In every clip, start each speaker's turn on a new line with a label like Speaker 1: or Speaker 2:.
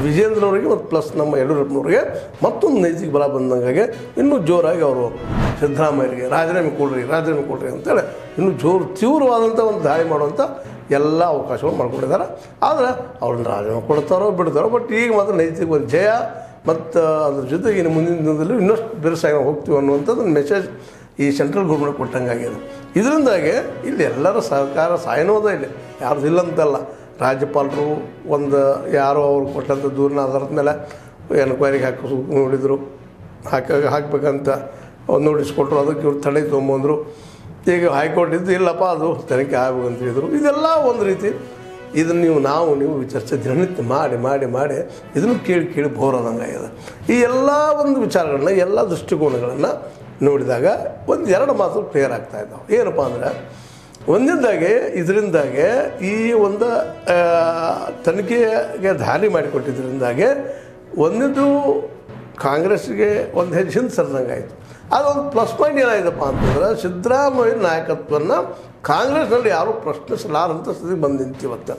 Speaker 1: ವಿಜೇಂದ್ರ ಅವರಿಗೆ ಮತ್ತು ಪ್ಲಸ್ ನಮ್ಮ ಯಡಿಯೂರಪ್ಪನವ್ರಿಗೆ ಮತ್ತೊಂದು ನೈತಿಕ ಬಲ ಬಂದಂಗೆ ಇನ್ನೂ ಜೋರಾಗಿ ಅವರು ಸಿದ್ದರಾಮಯ್ಯರಿಗೆ ರಾಜೀನಾಮೆ ಕೊಡ್ರಿ ರಾಜೀನಾಮೆ ಕೊಡ್ರಿ ಅಂತೇಳಿ ಇನ್ನೂ ಜೋರು ತೀವ್ರವಾದಂಥ ಒಂದು ದಾಳಿ ಮಾಡುವಂಥ ಎಲ್ಲ ಅವಕಾಶಗಳು ಮಾಡ್ಕೊಂಡಿದ್ದಾರೆ ಆದರೆ ಅವ್ರನ್ನ ರಾಜೀನಾಮೆ ಕೊಡ್ತಾರೋ ಬಿಡ್ತಾರೋ ಬಟ್ ಈಗ ಮಾತ್ರ ನೈತಿಕ ಒಂದು ಜಯ ಮತ್ತು ಅದ್ರ ಜೊತೆಗೆ ಇನ್ನು ಮುಂದಿನ ದಿನದಲ್ಲಿ ಇನ್ನಷ್ಟು ಬಿರುಸಾಗಿ ನಾವು ಹೋಗ್ತೀವಿ ಅನ್ನುವಂಥದ್ದು ಮೆಸೇಜ್ ಈ ಸೆಂಟ್ರಲ್ ಗೌರ್ಮೆಂಟ್ ಕೊಟ್ಟಂಗಾಗಿದೆ ಇದರಿಂದಾಗಿ ಇಲ್ಲಿ ಎಲ್ಲರ ಸಹಕಾರ ಸಾಯನೋದ ಇಲ್ಲಿ ಯಾರ್ದು ಇಲ್ಲ ಅಂತಲ್ಲ ರಾಜ್ಯಪಾಲರು ಒಂದು ಯಾರೋ ಅವ್ರು ಕೊಟ್ಟಂಥ ದೂರಿನ ಆಧಾರದ ಮೇಲೆ ಎನ್ಕ್ವೈರಿಗೆ ಹಾಕಿ ನೋಡಿದರು ಹಾಕ ಹಾಕ್ಬೇಕಂತ ಒಂದು ನೋಟಿಸ್ ಕೊಟ್ಟರು ಅದಕ್ಕೆ ಇವ್ರು ತಡೆ ತೊಗೊಂಬಂದರು ಈಗ ಹೈಕೋರ್ಟ್ ಇದ್ದು ಇಲ್ಲಪ್ಪ ಅದು ತನಿಖೆ ಆಗ್ಬೇಕು ಅಂತ ಹೇಳಿದರು ಇದೆಲ್ಲ ಒಂದು ರೀತಿ ಇದನ್ನು ನೀವು ನಾವು ನೀವು ಚರ್ಚೆ ದಿನನಿತ್ಯ ಮಾಡಿ ಮಾಡಿ ಮಾಡಿ ಇದನ್ನು ಕೇಳಿ ಕೇಳಿ ಬೋರ್ ಆದಂಗಾಗಿದೆ ಈ ಎಲ್ಲ ಒಂದು ವಿಚಾರಗಳನ್ನ ಎಲ್ಲ ದೃಷ್ಟಿಕೋನಗಳನ್ನು ನೋಡಿದಾಗ ಒಂದು ಎರಡು ಮಾತು ಕ್ಲಿಯರ್ ಆಗ್ತಾ ಇದ್ದಾವೆ ಏನಪ್ಪ ಅಂದರೆ ಒಂದನೇದಾಗೆ ಇದರಿಂದಾಗೆ ಈ ಒಂದು ಆ, ತನಿಖೆಗೆ ದಾರಿ ಮಾಡಿಕೊಟ್ಟಿದ್ದರಿಂದಾಗೆ ಒಂದನೇದು ಕಾಂಗ್ರೆಸ್ಗೆ ಒಂದು ಹೆಜ್ಜೆ ಹಿಂದೆ ಸರಿದಂಗೆ ಆಯಿತು ಅದೊಂದು ಪ್ಲಸ್ ಪಾಯಿಂಟ್ ಏನಾಯ್ತಪ್ಪ ಅಂತಂದ್ರೆ ಸಿದ್ದರಾಮಯ್ಯ ನಾಯಕತ್ವವನ್ನು ಕಾಂಗ್ರೆಸ್ನಲ್ಲಿ ಯಾರೂ ಪ್ರಶ್ನಿಸಲಾರಂಥ ಸ್ಥಿತಿ ಬಂದು ನಿಂತಿವತ್ತು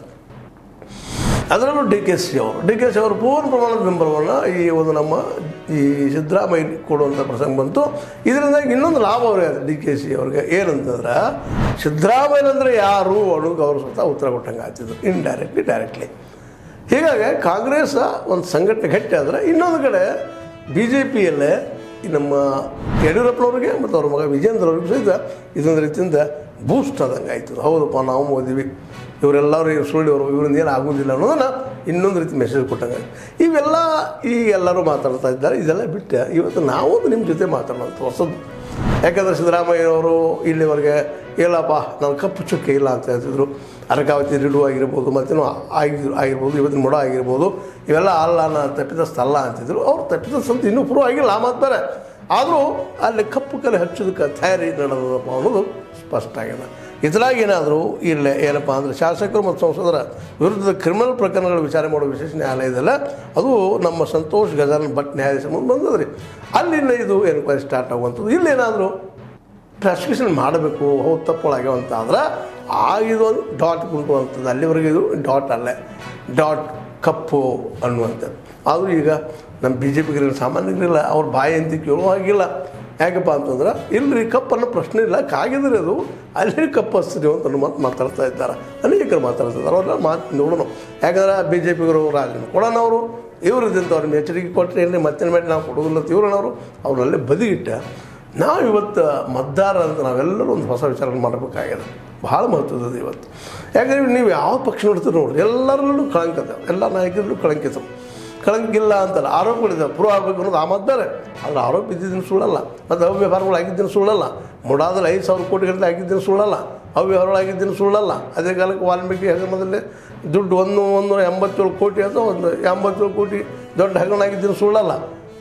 Speaker 1: ಅದರಲ್ಲೂ ಡಿ ಕೆ ಸಿ ಅವರು ಡಿ ಕೆ ಸಿ ಅವರು ಪೂರ್ಣ ಪ್ರಮಾಣದ ಬೆಂಬಲವನ್ನು ಈ ಒಂದು ನಮ್ಮ ಈ ಸಿದ್ದರಾಮಯ್ಯ ಕೊಡುವಂಥ ಪ್ರಸಂಗ ಬಂತು ಇದರಿಂದಾಗಿ ಇನ್ನೊಂದು ಲಾಭ ಅವರೇ ಡಿ ಕೆ ಸಿ ಅವ್ರಿಗೆ ಏನಂತಂದ್ರೆ ಸಿದ್ದರಾಮಯ್ಯನಂದ್ರೆ ಯಾರು ಅನ್ನೋದು ಅವರು ಸ್ವತಃ ಉತ್ತರ ಕೊಟ್ಟಂಗೆ ಆಗ್ತಿದ್ರು ಇಂಡೈರೆಕ್ಟ್ಲಿ ಡೈರೆಕ್ಟ್ಲಿ ಹೀಗಾಗಿ ಕಾಂಗ್ರೆಸ್ ಒಂದು ಸಂಘಟನೆ ಗಟ್ಟಿ ಆದರೆ ಇನ್ನೊಂದು ಕಡೆ ಬಿ ಜೆ ಪಿಯಲ್ಲೇ ಈ ನಮ್ಮ ಯಡಿಯೂರಪ್ಪನವ್ರಿಗೆ ಮತ್ತು ಅವ್ರ ಮಗ ವಿಜೇಂದ್ರ ಅವ್ರಿಗೆ ಸಹಿತ ಇದೊಂದು ರೀತಿಯಿಂದ ಬೂಸ್ಟ್ ಆದಂಗೆ ಆಯ್ತು ಹೌದಪ್ಪ ನಾವು ಓದಿವಿ ಇವರೆಲ್ಲರೂ ಇವ್ರು ಸುಳ್ಳಿಯವರು ಇವರಿಂದ ಏನು ಆಗೋದಿಲ್ಲ ಅನ್ನೋದನ್ನು ಇನ್ನೊಂದು ರೀತಿ ಮೆಸೇಜ್ ಕೊಟ್ಟಂಗೆ ಆಯ್ತು. ಇವೆಲ್ಲ ಈಗ ಎಲ್ಲರೂ ಮಾತಾಡ್ತಾ ಇದ್ದಾರೆ ಇದೆಲ್ಲ ಬಿಟ್ಟು ಇವತ್ತು ನಾವು ನಿಮ್ಮ ಜೊತೆ ಮಾತಾಡೋಂಥ ಹೊಸದು ಯಾಕಂದರೆ ಸಿದ್ದರಾಮಯ್ಯನವರು ಇಲ್ಲಿವರೆಗೆ ಇಲ್ಲಪ್ಪ ನಾನು ಕಪ್ಪು ಚುಕ್ಕೆ ಇಲ್ಲ ಅಂತ ಹೇಳ್ತಿದ್ರು ಅರಕಾವತಿ ರಿಡು ಆಗಿರ್ಬೋದು ಮತ್ತೇನೋ ಆಗಿದ್ರು ಆಗಿರ್ಬೋದು ಇವತ್ತಿನ ಮೊಡ ಆಗಿರ್ಬೋದು ಇವೆಲ್ಲ ಅಲ್ಲ ನಾನು ತಪ್ಪಿದಸ್ತಲ್ಲ ಅಂತಿದ್ರು ಅವ್ರು ತಪ್ಪಿದಸ್ತಂತ ಇನ್ನೂ ಪ್ರೂವ್ ಆಗಿಲ್ಲ ಮಾತಾರೆ ಆದರೂ ಅಲ್ಲಿ ಕಪ್ಪು ಕಲೆ ಹಚ್ಚೋದಕ್ಕೆ ತಯಾರಿ ನಡೆದದಪ್ಪ ಅನ್ನೋದು ಸ್ಪಷ್ಟ ಆಗಿದೆ ಇದ್ರಾಗ ಏನಾದರೂ ಇಲ್ಲೇ ಏನಪ್ಪ ಅಂದರೆ ಶಾಸಕರು ಮತ್ತು ಸಂಸದರ ವಿರುದ್ಧದ ಕ್ರಿಮಿನಲ್ ಪ್ರಕರಣಗಳ ವಿಚಾರ ಮಾಡೋ ವಿಶೇಷ ನ್ಯಾಯಾಲಯದಲ್ಲ ಅದು ನಮ್ಮ ಸಂತೋಷ್ ಗಜಾನನ್ ಭಟ್ ನ್ಯಾಯಾಧೀಶ ಮುಂದೆ ಬಂದದ್ರಿ ಅಲ್ಲಿಂದ ಇದು ಎನ್ಕ್ವೈರಿ ಸ್ಟಾರ್ಟ್ ಆಗುವಂಥದ್ದು ಇಲ್ಲೇನಾದರೂ ಪ್ರಾಸಿಕ್ಯೂಷನ್ ಮಾಡಬೇಕು ಹೌದು ತಪ್ಪೊಳಗ್ಯಾವ ಅಂತ ಆದ್ರೆ ಆಗಿದೊಂದು ಡಾಟ್ ಕುಂಟುವಂಥದ್ದು ಅಲ್ಲಿವರೆಗೆ ಇದು ಡಾಟ್ ಅಲ್ಲೇ ಡಾಟ್ ಕಪ್ಪು ಅನ್ನುವಂಥದ್ದು ಆದರೂ ಈಗ ನಮ್ಮ ಬಿ ಜೆ ಪಿಗರಿಗೆ ಸಾಮಾನ್ಯರಿಲ್ಲ ಅವ್ರ ಬಾಯಿ ಅಂತ ಕೇಳೋ ಹಾಗಿಲ್ಲ ಯಾಕಪ್ಪ ಅಂತಂದ್ರೆ ಇಲ್ಲರಿ ಕಪ್ ಅನ್ನೋ ಪ್ರಶ್ನೆ ಇಲ್ಲ ಕಾಗಿದ್ರೆ ಅದು ಅಲ್ಲಿ ಕಪ್ ಹಸ್ತೀವಿ ಅಂತ ಅನ್ನೋ ಮಾತು ಮಾತಾಡ್ತಾ ಇದ್ದಾರೆ ಅನೇಕರು ಮಾತಾಡ್ತಾ ಇದ್ದಾರೆ ಅವ್ರನ್ನ ಮಾತು ನೋಡೋಣ ಯಾಕಂದ್ರೆ ಬಿ ಜೆ ಪಿಗರು ರಾಜನ ಕೊಡೋಣ ಅವರು ಇವರು ಇದ್ದಂತ ಅವ್ರನ್ನ ಎಚ್ಚರಿಕೆ ಕೊಟ್ಟರೆ ಇಲ್ಲಿ ಮತ್ತೆ ಮಾಡಿ ನಾವು ಕೊಡೋದಿಲ್ಲ ಅಂತ ಇವ್ರನ್ನವರು ಅವ್ರನ್ನಲ್ಲೇ ಬದಿಗಿಟ್ಟ ನಾವು ಇವತ್ತು ಮತದಾರ ಅಂತ ನಾವೆಲ್ಲರೂ ಒಂದು ಹೊಸ ವಿಚಾರ ಮಾಡಬೇಕಾಗಿದೆ ಭಾಳ ಮಹತ್ವದ ಇವತ್ತು ಯಾಕಂದ್ರೆ ನೀವು ಯಾವ ಪಕ್ಷ ನೋಡ್ತೀರಿ ನೋಡ್ರಿ ಎಲ್ಲರಲ್ಲೂ ಕಳಂಕದ ಎಲ್ಲ ನಾಯಕರಲ್ಲೂ ಕಳಂಕಿತ ಕಳಂಕಿಲ್ಲ ಅಂತಲ್ಲ ಆರೋಪಗಳಿದ್ದಾವೆ ಪ್ರೂವ್ ಆಗಬೇಕು ಅನ್ನೋದು ಆ ಮದ್ದಾರೆ ಆದರೆ ಆರೋಪ ಇದ್ದಿದ್ದನ್ನು ಸುಳ್ಳಲ್ಲ ಮತ್ತು ಅವ್ಯವಹಾರಗಳು ಆಗಿದ್ದನ್ನು ಸುಳ್ಳಲ್ಲ ಮುಡಾದಲ್ಲಿ ಐದು ಸಾವಿರ ಕೋಟಿ ಗಂಟೆ ಆಗಿದ್ದನ್ನು ಸುಳ್ಳಲ್ಲ ಅವ್ಯವಹಾರಗಳು ಆಗಿದ್ದನ್ನು ಸುಳ್ಳಲ್ಲ ಅದೇ ಕಾಲಕ್ಕೆ ವಾಲ್ಮೀಕಿ ಹಗರಣದಲ್ಲಿ ದುಡ್ಡು ಒಂದು ಒಂದು ಎಂಬತ್ತೇಳು ಕೋಟಿ ಅಥವಾ ಒಂದು ಎಂಬತ್ತೇಳು ಕೋಟಿ ದೊಡ್ಡ ಹಗರಣ ಆಗಿದ್ದನ್ನು ಸುಳ್ಳಲ್ಲ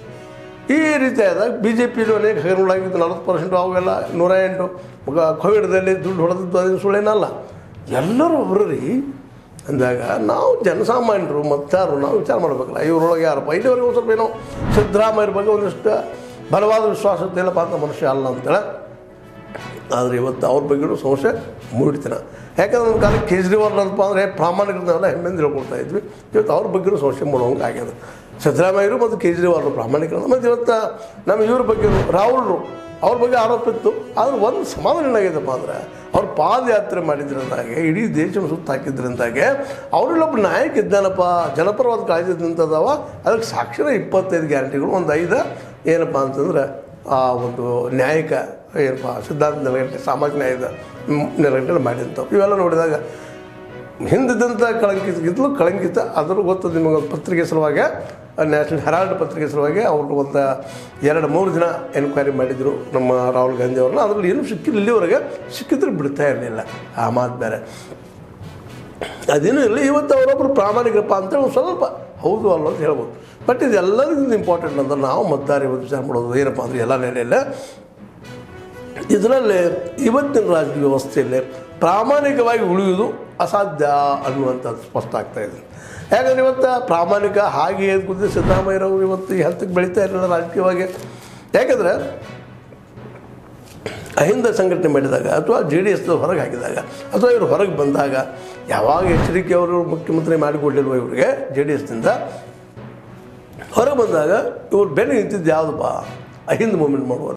Speaker 1: ಈ ರೀತಿಯಾದ ಬಿ ಜೆ ಪಿಲಿ ಅನೇಕ ಹಗರಣಗಳಾಗಿದ್ದು ನಲವತ್ತು ಪರ್ಸೆಂಟು ಅವೆಲ್ಲ ನೂರ ಎಂಟು ಮಗ ಕೋವಿಡ್ದಲ್ಲಿ ದುಡ್ಡು ಹೊಡೆದದ್ದು ಅದೇನು ಸುಳ್ಳೇನಲ್ಲ ಎಲ್ಲರೂ ಅವರು ರೀ ಅಂದಾಗ ನಾವು ಜನಸಾಮಾನ್ಯರು ಮತದಾರರು ನಾವು ವಿಚಾರ ಮಾಡಬೇಕಲ್ಲ ಇವರೊಳಗೆ ಯಾರಪ್ಪ ಇಲ್ಲಿವರೆಗೆ ಒಂದು ಸ್ವಲ್ಪ ಏನೋ ಸಿದ್ದರಾಮಯ್ಯರ ಬಗ್ಗೆ ಒಂದಿಷ್ಟು ಬಲವಾದ ವಿಶ್ವಾಸ ಇಲ್ಲಪ್ಪ ಅಂತ ಮನುಷ್ಯ ಅಲ್ಲ ಅಂತೇಳಿ ಆದರೆ ಇವತ್ತು ಅವ್ರ ಬಗ್ಗೆನೂ ಸಮಸ್ಯೆ ಮೂಡಿತನ ಯಾಕಂದ್ರೆ ಒಂದು ಕಾಲಕ್ಕೆ ಕೇಜ್ರಿವಾಲ್ ಅಂತಪ್ಪ ಅಂದರೆ ಪ್ರಾಮಾಣಿಕರನ್ನೆಲ್ಲ ಹೆಮ್ಮೆಂದು ಹೇಳ್ಕೊಳ್ತಾ ಇದ್ವಿ ಇವತ್ತು ಅವ್ರ ಬಗ್ಗೆನೂ ಸಮಸ್ಯೆ ಮಾಡೋಂಗೆ ಆಗ್ಯದ ಸಿದ್ದರಾಮಯ್ಯರು ಮತ್ತು ಕೇಜ್ರಿವಾಲ್ ಪ್ರಾಮಾಣಿಕರನ್ನ ಮತ್ತು ಇವತ್ತು ನಮ್ಮ ಇವ್ರ ಬಗ್ಗೆ ರಾಹುಲ್ರು ಅವ್ರ ಬಗ್ಗೆ ಆರೋಪ ಇತ್ತು ಆದ್ರೆ ಒಂದು ಸಮಾಧಾನ ಏನಾಗಿದೆಪ್ಪ ಅಂದ್ರೆ ಅವ್ರು ಪಾದಯಾತ್ರೆ ಮಾಡಿದ್ರಿಂದಾಗೆ ಇಡೀ ದೇಶವನ್ನು ಸುತ್ತ ಹಾಕಿದ್ರಿಂದಾಗೆ ಅವರಲ್ಲೊಬ್ಬ ನಾಯಕ ಇದ್ದಾನಪ್ಪ ಜನಪರವಾದ ಕಾಳಜಿ ನಿಂತದವ ಅದಕ್ಕೆ ಸಾಕ್ಷರ ಇಪ್ಪತ್ತೈದು ಗ್ಯಾರಂಟಿಗಳು ಒಂದು ಐದು ಏನಪ್ಪ ಅಂತಂದ್ರೆ ಆ ಒಂದು ನ್ಯಾಯಿಕ ಏನಪ್ಪ ಸಿದ್ಧಾಂತ ನೆಲಗಟ್ಟೆ ಸಾಮಾಜಿಕ ನ್ಯಾಯದ ಮ್, ನೆಲಗಟ್ಟೆ ಮಾಡಿದಂಥವು ಇವೆಲ್ಲ ನೋಡಿದಾಗ ಹಿಂದಿದ್ದಂಥ ಕಳಂಕಿತಗಿದ್ಲು ಕಳಂಕಿತ ಅದ್ರ ಗೊತ್ತು ನಿಮಗೆ ಒಂದು ಪತ್ರಿಕೆ ಸಲುವಾಗಿ ನ್ಯಾಷನಲ್ ಹೆರಾಲ್ಡ್ ಪತ್ರಿಕೆ ಸಲುವಾಗಿ ಅವರು ಒಂದು ಎರಡು ಮೂರು ದಿನ ಎನ್ಕ್ವೈರಿ ಮಾಡಿದರು ನಮ್ಮ ರಾಹುಲ್ ಗಾಂಧಿ ಅವ್ರನ್ನ ಅದರಲ್ಲಿ ಏನೂ ಸಿಕ್ಕಿಲ್ಲ ಇಲ್ಲಿವರೆಗೆ ಸಿಕ್ಕಿದ್ರೆ ಬಿಡ್ತಾ ಇರಲಿಲ್ಲ ಆ ಮಾತು ಬೇರೆ ಅದೇನೂ ಇಲ್ಲ ಇವತ್ತು ಅವರೊಬ್ಬರು ಪ್ರಾಮಾಣಿಕರಪ್ಪ ಅಂತೇಳಿ ಒಂದು ಸ್ವಲ್ಪ ಹೌದು ಅಲ್ಲ ಅಂತ ಹೇಳ್ಬೋದು ಬಟ್ ಇದೆಲ್ಲದಕ್ಕಿಂತ ಇಂಪಾರ್ಟೆಂಟ್ ಅಂದ್ರೆ ನಾವು ಮತದಾರ ಇವತ್ತು ವಿಚಾರ ಮಾಡೋದು ಏನಪ್ಪ ಅಂದರೆ ಎಲ್ಲ ನೆಲೆಯಲ್ಲ ಇದರಲ್ಲಿ ಇವತ್ತಿನ ರಾಜಕೀಯ ವ್ಯವಸ್ಥೆಯಲ್ಲಿ ಪ್ರಾಮಾಣಿಕವಾಗಿ ಉಳಿಯುವುದು ಅಸಾಧ್ಯ ಅನ್ನುವಂಥದ್ದು ಸ್ಪಷ್ಟ ಆಗ್ತಾ ಇದೆ ಯಾಕಂದರೆ ಇವತ್ತು ಪ್ರಾಮಾಣಿಕ ಹಾಗೆ ಕೂತು ಸಿದ್ದರಾಮಯ್ಯರವರು ಇವತ್ತು ಈ ಹಂತಕ್ಕೆ ಬೆಳೀತಾ ಇರಲಿಲ್ಲ ರಾಜಕೀಯವಾಗಿ ಯಾಕಂದರೆ ಅಹಿಂದ ಸಂಘಟನೆ ಮಾಡಿದಾಗ ಅಥವಾ ಜೆ ಡಿ ಎಸ್ ಹೊರಗೆ ಹಾಕಿದಾಗ ಅಥವಾ ಇವರು ಹೊರಗೆ ಬಂದಾಗ ಯಾವಾಗ ಎಚ್ಚರಿಕೆ ಅವರು ಮುಖ್ಯಮಂತ್ರಿ ಮಾಡಿಕೊಡ್ಲಿಲ್ವ ಇವರಿಗೆ ಜೆ ಡಿ ಎಸ್ನಿಂದ ಹೊರಗೆ ಬಂದಾಗ ಇವ್ರು ಬೆನ್ನು ನಿಂತಿದ್ದು ಯಾವುದಪ್ಪ ಅಹಿಂದ ಮೂಮೆಂಟ್ ಮಾಡುವ